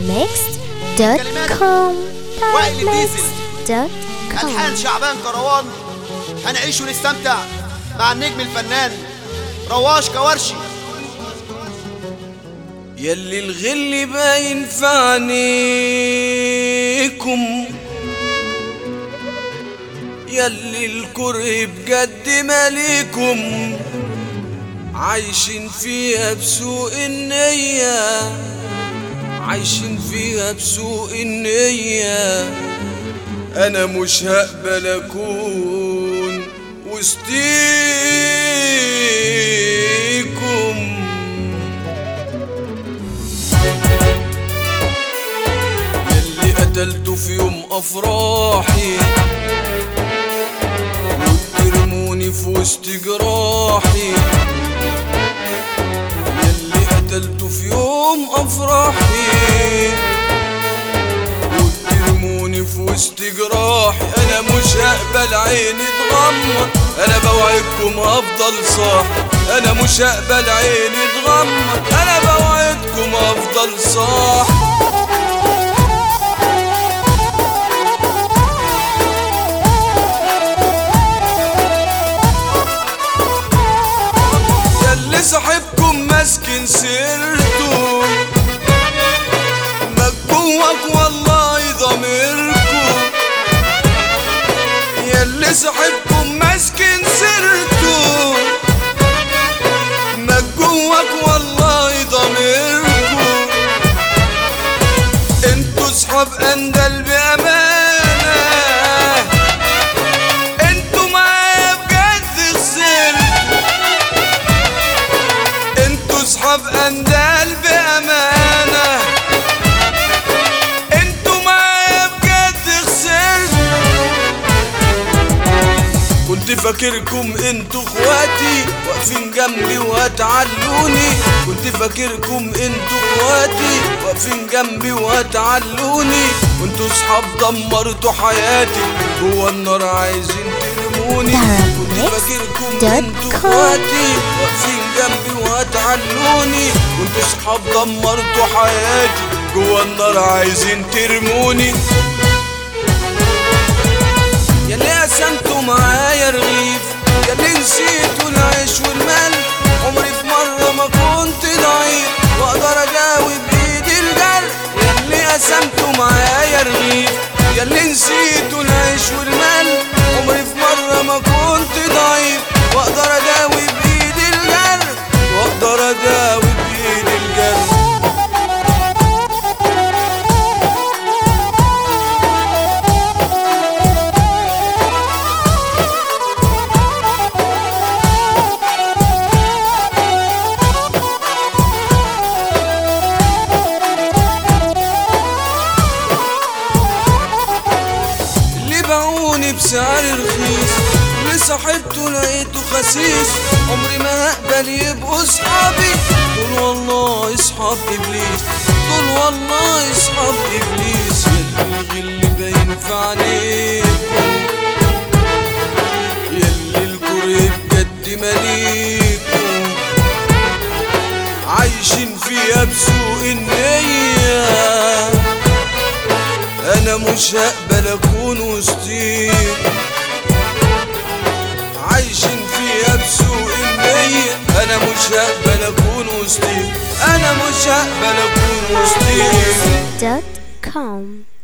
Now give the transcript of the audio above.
darabmixed.com وائل الديزل. darabmixed.com ألحان شعبان كروان هنعيش ونستمتع مع النجم الفنان رواش كورشي يلي الغل باين في عينيكم يلي الكره بجد مالكم عايشين فيها بسوء النية عايشين فيها بسوء النية أنا مش هقبل أكون وسطيكم يلي قتلته في يوم افراحي وترموني في وسط جراحي يلي قتلته في يوم افراحي وترموني في وسط جراحي انا مش هقبل عيني تغمض انا بوعدكم هفضل صاحي انا مش هقبل عيني تغمض انا بوعدكم هفضل صاحي ياللي صاحبكم ماسكن سيرته مجبوك والله ضميركم ياللي صاحبكم ماسكن سيرته مجبوك والله ضميركم انتوا صحاب اندل بامانه انتوا معايا بجد خسرتوا انتوا صحاب اندال بامانه انتوا معايا بجد خسرتوا كنت فاكركم انتوا اخواتي واقفين جنبي وهتعلوني كنت فاكركم انتوا اخواتي واقفين جنبي وهتعلوني وانتوا صحاب دمرتوا حياتي جوا النار عايزين ترموني كنت فاكركم انتوا اخواتي واقفين جنبي وهتعلوني وانتوا صحاب دمرتوا حياتي جوا النار عايزين ترموني ياللي قسمتوا معايا رغيف ياللي نسيتوا العيش والمال عمري في مرة ما كنت ضعيف واقدر اجاوب بايدي الجرح ياللي قسمتوا معايا رغيف ياللي نسيتوا العيش والمال عمري في مرة ما كنت ضعيف واقدر اجاوب بايدي الجرح واقدر اجاوب بايدي الجرح اللي باعوني بسعر رخيص اللي صاحبته لقيته خسيس عمري ما هقبل يبقوا صحابي دول والله صحاب ابليس دول والله صحاب ابليس يلي الغل باين في عينيكم يلي الكره بجد مليكم عايشين فيها بسوء النيه انا مش هقبل اكون وسطيك عايشين فيها بسوء النية انا مش هقبل اكون وسطيك انا مش هقبل اكون وسطيك dot com